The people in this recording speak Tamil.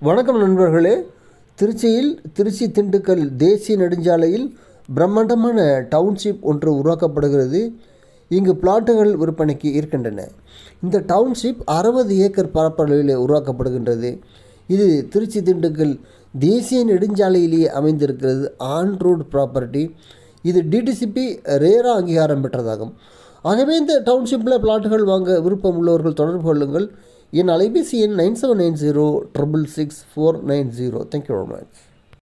வணக்கம் நண்பர்களே திருச்சியில் திருச்சி திண்டுக்கல் தேசிய நெடுஞ்சாலையில் பிரம்மாண்டமான டவுன்ஷிப் ஒன்று உருவாக்கப்படுகிறது இங்கு பிளாட்டுகள் விற்பனைக்கு இருக்கின்றன இந்த டவுன்ஷிப் அறுபது ஏக்கர் பரப்பளவில் உருவாக்கப்படுகின்றது இது திருச்சி திண்டுக்கல் தேசிய நெடுஞ்சாலையிலேயே அமைந்திருக்கிறது ஆன் ரோடு ப்ராப்பர்ட்டி இது டிடிசிபி ரேரா அங்கீகாரம் பெற்றதாகும் ஆகவே இந்த டவுன்ஷிப்பில் பிளாட்டுகள் வாங்க விருப்பம் உள்ளவர்கள் தொடர்பு கொள்ளுங்கள் என் அலைபேசி எண் nine seven nine zero triple six four nine zero thank you very much